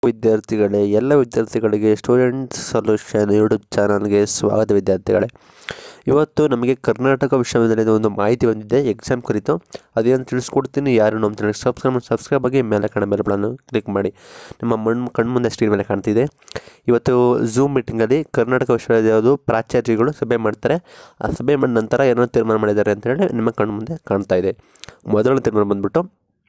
ವಿದ್ಯಾರ್ಥಿಗಳೇ ಎಲ್ಲ ವಿದ್ಯಾರ್ಥಿಗಳಿಗೆ ಸ್ಟೂಡೆಂಟ್ ಸೊಲ್ಯೂಷನ್ ಯೂಟ್ಯೂಬ್ ಚಾನಲ್ಗೆ ಸ್ವಾಗತ ವಿದ್ಯಾರ್ಥಿಗಳೇ ಇವತ್ತು ನಮಗೆ ಕರ್ನಾಟಕ ವಿಶ್ವವಿದ್ಯಾಲಯದ ಒಂದು ಮಾಹಿತಿ ಬಂದಿದೆ ಎಕ್ಸಾಮ್ ಕುರಿತು ಅದೇನು ತಿಳಿಸ್ಕೊಡ್ತೀನಿ ಯಾರು ನಮ್ಮ ಚಾನಲ್ ಸಬ್ಸ್ಕ್ರೈಬ್ ಸಬ್ಸ್ಕ್ರೈಬ್ ಆಗಿ ಮೇಲೆ ಕಾಣೋ ಬೆಲ್ ಬಟನ್ ಕ್ಲಿಕ್ ಮಾಡಿ ನಿಮ್ಮ ಮಣ್ಣು ಕಣ್ಮುಂದೆ ಸ್ಕ್ರೀನ್ ಮೇಲೆ ಕಾಣ್ತಿದೆ ಇವತ್ತು ಝೂಮ್ ಮೀಟಿಂಗಲ್ಲಿ ಕರ್ನಾಟಕ ವಿಶ್ವವಿದ್ಯಾಲಯದ ಪ್ರಾಚಾರ್ಯಗಳು ಸಭೆ ಮಾಡ್ತಾರೆ ಆ ಸಭೆ ಮಾಡಿದ ನಂತರ ಏನೋ ತೀರ್ಮಾನ ಮಾಡಿದ್ದಾರೆ ಅಂತೇಳಿ ನಿಮ್ಮ ಕಣ್ಮುಂದೆ ಕಾಣ್ತಾ ಇದೆ ಮೊದಲನೇ ತೀರ್ಮಾನ ಬಂದ್ಬಿಟ್ಟು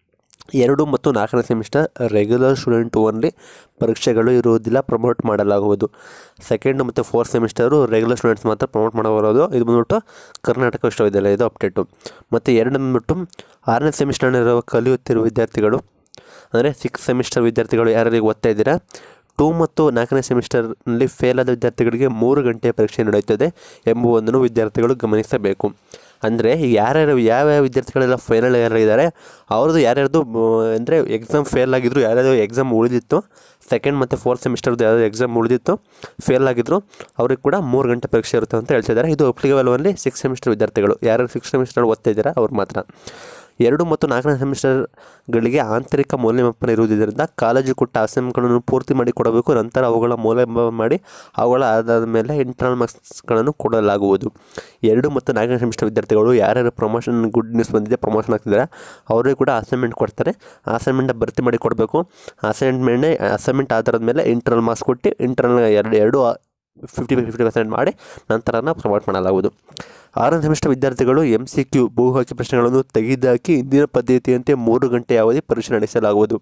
ಎರಡು ಮತ್ತು ನಾಲ್ಕನೇ ಸೆಮಿಸ್ಟರ್ ರೆಗ್ಯುಲರ್ ಸ್ಟೂಡೆಂಟ್ ಓನ್ಲಿ ಪರೀಕ್ಷೆಗಳು ಇರುವುದಿಲ್ಲ ಪ್ರಮೋಟ್ ಮಾಡಲಾಗುವುದು ಸೆಕೆಂಡ್ ಮತ್ತು ಫೋರ್ತ್ ಸೆಮಿಸ್ಟರು ರೆಗ್ಯುಲರ್ ಸ್ಟೂಡೆಂಟ್ಸ್ ಮಾತ್ರ ಪ್ರಮೋಟ್ ಮಾಡಬರೋದು ಇದು ಬಂದ್ಬಿಟ್ಟು ಕರ್ನಾಟಕ ವಿಶ್ವವಿದ್ಯಾಲಯದ ಅಪ್ಡೇಟು ಮತ್ತು ಎರಡು ಬಂದ್ಬಿಟ್ಟು ಆರನೇ ಸೆಮಿಸ್ಟರ್ನಲ್ಲಿರುವ ಕಲಿಯುತ್ತಿರುವ ವಿದ್ಯಾರ್ಥಿಗಳು ಅಂದರೆ ಸಿಕ್ಸ್ ಸೆಮಿಸ್ಟರ್ ವಿದ್ಯಾರ್ಥಿಗಳು ಯಾರಿಗೆ ಓದ್ತಾ ಇದ್ದೀರಾ ಟೂ ಮತ್ತು ನಾಲ್ಕನೇ ಸೆಮಿಸ್ಟರ್ನಲ್ಲಿ ಫೇಲ್ ಆದ ವಿದ್ಯಾರ್ಥಿಗಳಿಗೆ ಮೂರು ಗಂಟೆ ಪರೀಕ್ಷೆ ನಡೆಯುತ್ತದೆ ಎಂಬುದನ್ನು ವಿದ್ಯಾರ್ಥಿಗಳು ಗಮನಿಸಬೇಕು ಅಂದರೆ ಯಾರ್ಯಾರು ಯಾವ್ಯಾವ ವಿದ್ಯಾರ್ಥಿಗಳೆಲ್ಲ ಫೈನಲ್ ಯಾರಿದ್ದಾರೆ ಅವ್ರದ್ದು ಯಾರ್ಯಾರ್ದು ಅಂದರೆ ಎಕ್ಸಾಮ್ ಫೇಲ್ ಆಗಿದ್ರು ಯಾರ್ಯಾರು ಎಕ್ಸಾಮ್ ಉಳಿದಿತ್ತು ಸೆಕೆಂಡ್ ಮತ್ತು ಫೋರ್ತ್ ಸೆಮಿಸ್ಟರ್ದು ಯಾವ್ದು ಎಕ್ಸಾಮ್ ಉಳಿದಿತ್ತು ಫೇಲ್ ಆಗಿದ್ರು ಅವ್ರಿಗೆ ಕೂಡ ಮೂರು ಗಂಟೆ ಪರೀಕ್ಷೆ ಇರುತ್ತೆ ಅಂತ ಹೇಳ್ತಿದ್ದಾರೆ ಇದು ಅಪ್ಲಿಕೇಬಲ್ ಓನ್ಲಿ ಸಿಕ್ಸ್ ಸೆಮಿಸ್ಟರ್ ವಿದ್ಯಾರ್ಥಿಗಳು ಯಾರು ಸಿಕ್ಸ್ ಸೆಮಿಸ್ಟರ್ ಓದ್ತಾ ಇದ್ದಾರೆ ಅವ್ರು ಮಾತ್ರ ಎರಡು ಮತ್ತು ನಾಲ್ಕನೇ ಸೆಮಿಸ್ಟರ್ಗಳಿಗೆ ಆಂತರಿಕ ಮೌಲ್ಯಮಾಪನ ಇರುವುದರಿಂದ ಕಾಲೇಜು ಕೊಟ್ಟ ಅಸೈನ್ಮೆಂಟ್ಗಳನ್ನು ಪೂರ್ತಿ ಮಾಡಿ ಕೊಡಬೇಕು ನಂತರ ಅವುಗಳ ಮೌಲ್ಯಮಾಪನ ಮಾಡಿ ಅವುಗಳ ಆಧಾರದ ಮೇಲೆ ಇಂಟರ್ನಲ್ ಮಾರ್ಕ್ಸ್ಗಳನ್ನು ಕೊಡಲಾಗುವುದು ಎರಡು ಮತ್ತು ನಾಲ್ಕನೇ ಸೆಮಿಸ್ಟರ್ ವಿದ್ಯಾರ್ಥಿಗಳು ಯಾರ್ಯಾರು ಪ್ರಮೋಷನ್ ಗುಡ್ ನ್ಯೂಸ್ ಬಂದಿದೆ ಪ್ರಮೋಷನ್ ಆಗ್ತಿದ್ದಾರೆ ಅವರಿಗೆ ಕೂಡ ಅಸೈನ್ಮೆಂಟ್ ಕೊಡ್ತಾರೆ ಅಸೈನ್ಮೆಂಟ್ ಭರ್ತಿ ಮಾಡಿ ಕೊಡಬೇಕು ಅಸೈನ್ಮೆಂಟ್ ಅಸೈನ್ಮೆಂಟ್ ಆಧಾರದ ಮೇಲೆ ಇಂಟರ್ನಲ್ ಮಾರ್ಕ್ಸ್ ಕೊಟ್ಟು ಇಂಟರ್ನಲ್ ಎರಡು ಎರಡು ಫಿಫ್ಟಿ ಫಿಫ್ಟಿ ಪರ್ಸೆಂಟ್ ಮಾಡಿ ನಂತರನ ಪ್ರಮೋಟ್ ಮಾಡಲಾಗುವುದು ಆರನೇ ಸೆಮಿಸ್ಟರ್ ವಿದ್ಯಾರ್ಥಿಗಳು ಎಮ್ ಸಿ ಕ್ಯೂ ಬಹುಹಾಕಿ ಪ್ರಶ್ನೆಗಳನ್ನು ತೆಗೆದುಹಾಕಿ ಇಂದಿನ ಪದ್ಧತಿಯಂತೆ ಮೂರು ಗಂಟೆ ಅವಧಿ ಪರೀಕ್ಷೆ ನಡೆಸಲಾಗುವುದು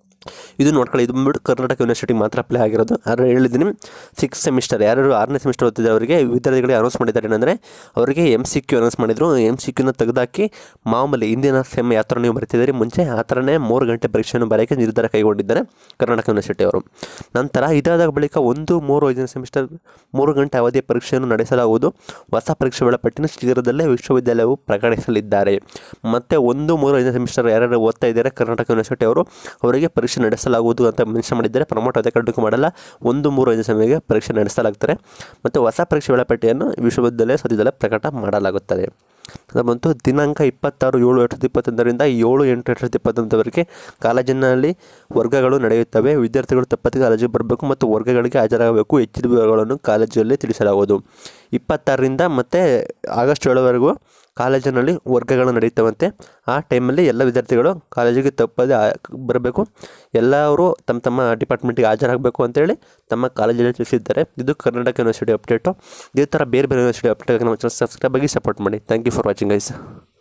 ಇದು ನೋಡ್ಕೊಳ್ಳಿ ಇದು ಬಂದ್ಬಿಟ್ಟು ಕರ್ನಾಟಕ ಯೂನಿವರ್ಸಿಟಿಗೆ ಮಾತ್ರ ಅಪ್ಲೈ ಆಗಿರೋದು ಆದರೆ ಹೇಳಿದ್ದೀನಿ ಸಿಕ್ಸ್ ಸೆಮಿಸ್ಟರ್ ಯಾರು ಆರನೇ ಸೆಮಿಸ್ಟರ್ ಓದ್ತಿದ್ದಾರೆ ಅವರಿಗೆ ವಿದ್ಯಾರ್ಥಿಗಳಿಗೆ ಅನೌನ್ಸ್ ಮಾಡಿದ್ದಾರೆ ಏನಂದರೆ ಅವರಿಗೆ ಎಮ್ ಸಿ ಕ್ಯೂ ಅನೌನ್ಸ್ ಮಾಡಿದರು ಎಮ್ ಸಿ ಕ್ಯೂನ ತೆಗೆದಾಕಿ ಮಾಮೂಲಿ ಇಂದಿನ ಸೆಮ್ ಯಾವ ಥರ ನೀವು ಬರ್ತಿದ್ದೀರಿ ಮುಂಚೆ ಆ ಥರನೇ ಮೂರು ಗಂಟೆ ಪರೀಕ್ಷೆಯನ್ನು ಬರೆಯೋಕ್ಕೆ ನಿರ್ಧಾರ ಕೈಗೊಂಡಿದ್ದಾರೆ ಕರ್ನಾಟಕ ಯೂನಿವರ್ಸಿಟಿ ಅವರು ನಂತರ ಇದಾದ ಬಳಿಕ ಒಂದು ಮೂರು ಐದನೇ ಸೆಮಿಸ್ಟರ್ ಮೂರು ಗಂಟೆ ಅವಧಿಯ ಪರೀಕ್ಷೆಯನ್ನು ನಡೆಸಲಾಗುವುದು ಹೊಸ ಪರೀಕ್ಷೆ ವೇಳಾಪಟ್ಟಿನ ಶೀಘ್ರದಲ್ಲೇ ವಿಶ್ವವಿದ್ಯಾಲಯವು ಪ್ರಕಟಿಸಲಿದ್ದಾರೆ ಮತ್ತು ಒಂದು ಮೂರು ಐದನೇ ಸೆಮಿಸ್ಟರ್ ಯಾರ್ಯಾರು ಓದ್ತಾ ಇದ್ದಾರೆ ಕರ್ನಾಟಕ ಯೂನಿವರ್ಸಿಟಿ ಅವರು ಅವರಿಗೆ ಪರೀಕ್ಷೆ ನಡೆಸಲಾಗುವುದು ಅಂತ ಮೆನ್ಷನ್ ಮಾಡಿದ್ದಾರೆ ಪ್ರಮೋಟ್ ಅದೇ ಕಡ್ಡಕ್ಕೆ ಮಾಡಲ್ಲ ಒಂದು ಮೂರು ಐದು ಸಮಯಕ್ಕೆ ಪರೀಕ್ಷೆ ನಡೆಸಲಾಗ್ತಾರೆ ಮತ್ತು ಹೊಸ ಪರೀಕ್ಷೆ ವೇಳಾಪಟ್ಟಿಯನ್ನು ವಿಶ್ವವಿದ್ಯಾಲಯ ಸದ್ಯದಲ್ಲೇ ಪ್ರಕಟ ಮಾಡಲಾಗುತ್ತದೆ ಅದು ಬಂತು ದಿನಾಂಕ ಇಪ್ಪತ್ತಾರು ಏಳು ಎರಡು ಸಾವಿರದ ಇಪ್ಪತ್ತೊಂದರಿಂದ ಏಳು ಎಂಟು ಎರಡು ಸಾವಿರದ ಇಪ್ಪತ್ತೊಂದರವರೆಗೆ ಕಾಲೇಜಿನಲ್ಲಿ ವರ್ಗಗಳು ನಡೆಯುತ್ತವೆ ವಿದ್ಯಾರ್ಥಿಗಳು ತಪ್ಪದೆ ಕಾಲೇಜಿಗೆ ಬರಬೇಕು ಮತ್ತು ವರ್ಗಗಳಿಗೆ ಹಾಜರಾಗಬೇಕು ಹೆಚ್ಚಿನ ವಿವರಗಳನ್ನು ಕಾಲೇಜಲ್ಲಿ ತಿಳಿಸಲಾಗುವುದು ಇಪ್ಪತ್ತಾರರಿಂದ ಮತ್ತು ಆಗಸ್ಟ್ ಏಳವರೆಗೂ ಕಾಲೇಜಿನಲ್ಲಿ ವರ್ಗಗಳು ನಡೆಯುತ್ತವಂತೆ ಆ ಟೈಮಲ್ಲಿ ಎಲ್ಲ ವಿದ್ಯಾರ್ಥಿಗಳು ಕಾಲೇಜಿಗೆ ತಪ್ಪದೆ ಬರಬೇಕು ಎಲ್ಲರೂ ತಮ್ಮ ತಮ್ಮ ಡಿಪಾರ್ಟ್ಮೆಂಟಿಗೆ ಹಾಜರಾಗಬೇಕು ಅಂತೇಳಿ ತಮ್ಮ ಕಾಲೇಜಲ್ಲಿ ತಿಳಿಸಿದ್ದಾರೆ ಇದು ಕರ್ನಾಟಕ ಯೂನಿವರ್ಸಿಟಿ ಅಪ್ಡೇಟು ಇದೇ ಥರ ಬೇರೆ ಬೇರೆ ಯೂನಿವರ್ಸಿಟಿ ಅಪ್ಡೇಟ್ ನಮ್ಮ ಚಾನಲ್ ಸಬ್ಸ್ಕ್ರೈಬ್ ಆಗಿ ಸಪೋರ್ಟ್ ಮಾಡಿ thank you for watching guys